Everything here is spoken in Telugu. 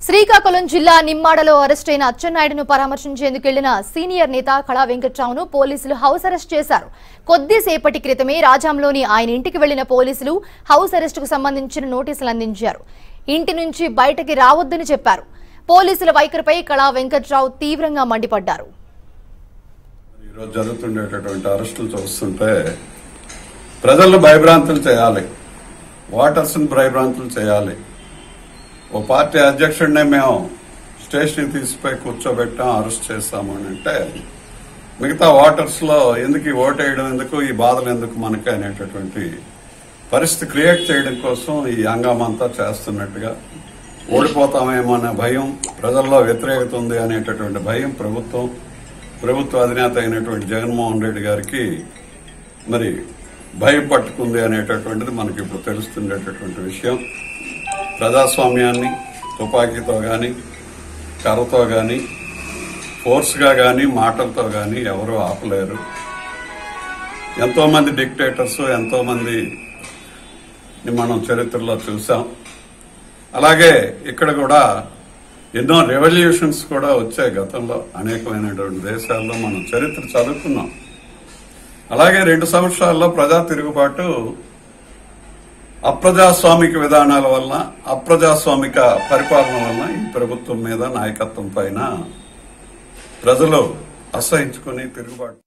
శ్రీకాకుళం జిల్లా నిమ్మాడలో అరెస్టైన అచ్చెన్నాయుడును పరామర్శించేందుకు వెళ్లిన సీనియర్ నేత కళా వెంకట్రావును పోలీసులు హౌస్ అరెస్ట్ చేశారు కొద్దిసేపటి క్రితమే రాజాంలోని ఆయన ఇంటికి వెళ్లిన పోలీసులు హౌస్ అరెస్టుకు సంబంధించిన నోటీసులు అందించారు ఇంటి నుంచి బయటకి రావద్దని చెప్పారు పోలీసుల వైఖరిపై కళా వెంకట్రావు తీవ్రంగా మండిపడ్డారు ఈరోజు జరుగుతుండేటటువంటి అరెస్టులు చూస్తుంటే ప్రజలను భయభ్రాంతులు చేయాలి ఓటర్స్ని భయభ్రాంతులు చేయాలి ఓ పార్టీ అధ్యక్షుడినే మేము స్టేషన్కి తీసిపోయి కూర్చోబెట్టాం అరెస్ట్ చేస్తాము అని అంటే మిగతా ఓటర్స్లో ఎందుకు ఈ ఓటేయడం ఎందుకు ఈ బాధలు ఎందుకు మనకి అనేటటువంటి పరిస్థితి క్రియేట్ చేయడం కోసం ఈ హంగామంతా చేస్తున్నట్టుగా ఓడిపోతామేమో అనే భయం ప్రజల్లో వ్యతిరేకత ఉంది అనేటటువంటి భయం ప్రభుత్వం ప్రభుత్వ అధినేత అయినటువంటి జగన్మోహన్ రెడ్డి గారికి మరి భయం పట్టుకుంది అనేటటువంటిది మనకి ఇప్పుడు తెలుస్తుండేటటువంటి విషయం ప్రజాస్వామ్యాన్ని తుపాకీతో కానీ కర్రతో కానీ ఫోర్స్గా కానీ మాటలతో కానీ ఎవరూ ఆపలేరు ఎంతోమంది డిక్టేటర్స్ ఎంతోమంది మనం చరిత్రలో చూసాం అలాగే ఇక్కడ కూడా ఎన్నో రెవల్యూషన్స్ కూడా వచ్చాయి గతంలో అనేకమైనటువంటి దేశాల్లో మనం చరిత్ర చదువుకున్నాం అలాగే రెండు సంవత్సరాల్లో ప్రజా తిరుగుబాటు అప్రజాస్వామిక విధానాల వలన అప్రజాస్వామిక పరిపాలన వలన ఈ ప్రభుత్వం మీద నాయకత్వం పైన ప్రజలు అసహించుకుని తిరుగుబాటు